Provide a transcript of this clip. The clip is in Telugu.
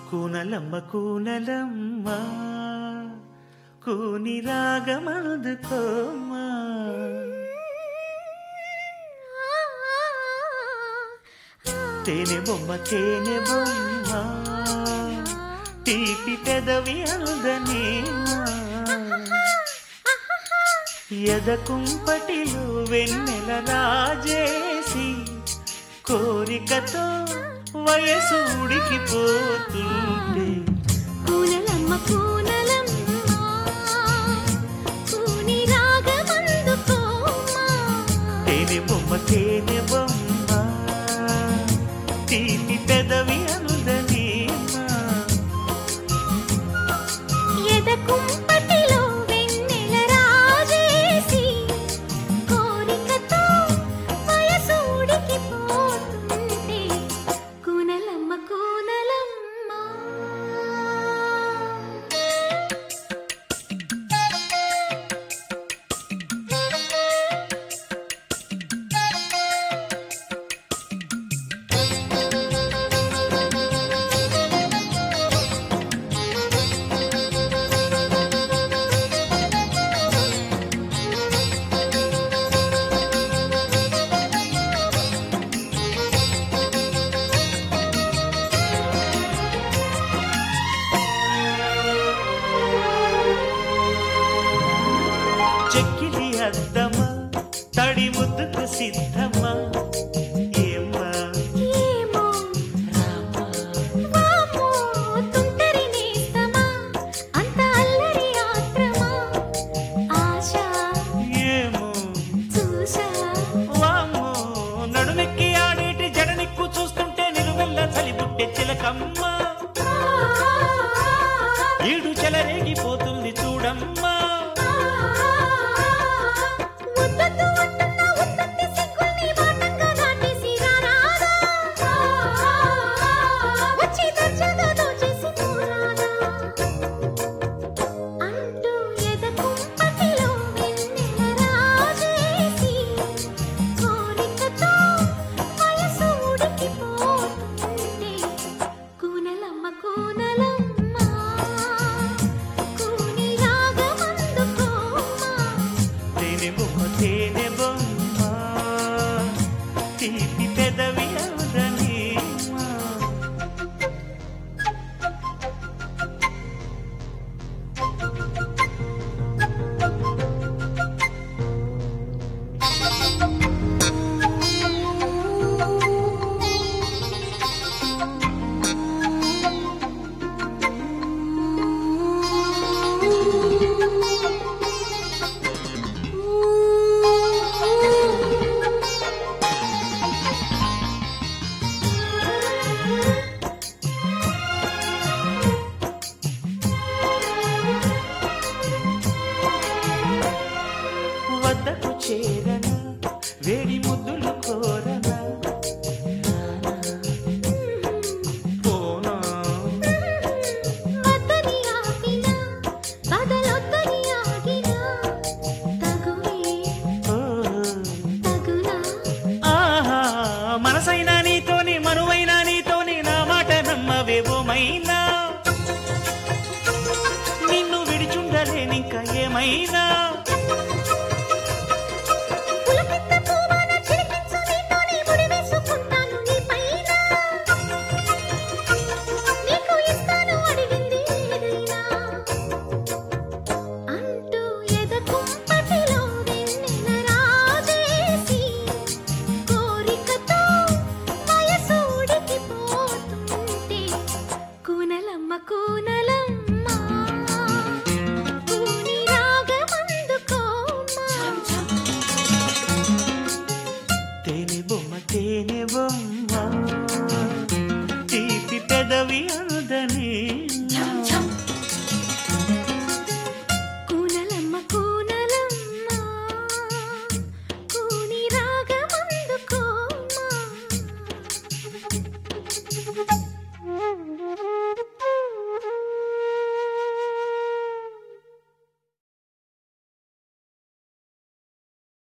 కూనలమ్మ కూనలమ్మ కూని రాగమందుకోమ్మా తేనె బొమ్మ తేనె బొమ్మ తీపి పెదవి అందనేమా ఎద కుంపటిలో వెన్నెల రాజేసి కోరికతో వయసు ఉడికిపోతుంటే కూనలమ్మ కూనలమ్మ కూని రాగమందుకోమా తేనె బొమ్మ తేనె బొమ్మ తీపి పెదవి అందనేమా ఎద కుంపటిలో వెన్నెల రాజేసి కోరికతో వయసు ఉడికిపోతుంటే కూనలమ్మ కూనలమ్మ చెక్కిలి అద్దమా తడి ముద్దుకు సిద్ధమా ఏమ్మా ఏమో వామో తుంటరి నేస్తమా అంత అల్లరి ఆత్రమా ఆశ ఏమో చూసా వామ్మో నడుమెక్కి ఆడేటి జడనిక్కు చూస్తుంటే నిలువెల్ల చలిబుట్టె చిలకమ్మ ఈడు చెలరేగిపోతుంది చూడమ్మా ముద్దతో అంటున్న ఉత్తత్తి సిగ్గుల్ని వాటంగా దాటేసి రారాదా వచ్చి దర్జాగా దోచేసి పోరాదా అంటూ ఎద కుంపటిలో వెన్నెల రాజేసి కోరికతో వయసు ఉడికిపోతుంటే కూనలమ్మ కూనలమ్మ కూని రాగమందుకోమా తేనె బొమ్మ తేనె బొమ్మ తీపి పెదవి అందనేమా వద్దకు చేరన వేడి ముద్దులు కోరన పోనా వద్దని ఆపినా బదలొద్దని ఆగినా తగువే ఓ. తగునా ఆహా మనసైనా నీతోని మనువైనా నీతోని నా మాట నమ్మవేవోమైనా నిన్ను విడిచుండలేనింక ఏమైనా పులకింత పూవాన చిలికించు నీతోనే ముడివేసుకుంటాను నీ పైన నీకు ఇస్తాను అడిగింది ఏదైనా అంటూ ఎద కుంపటిలో వెన్నెల రాజేసి కోరికతో వయసు ఉడికిపోతుంటే కూనలమ్మ కూనలమ్మ కూని రాగమందుకోమా తేనె బొమ్మ తేనె బొమ్మ తీపి పెదవి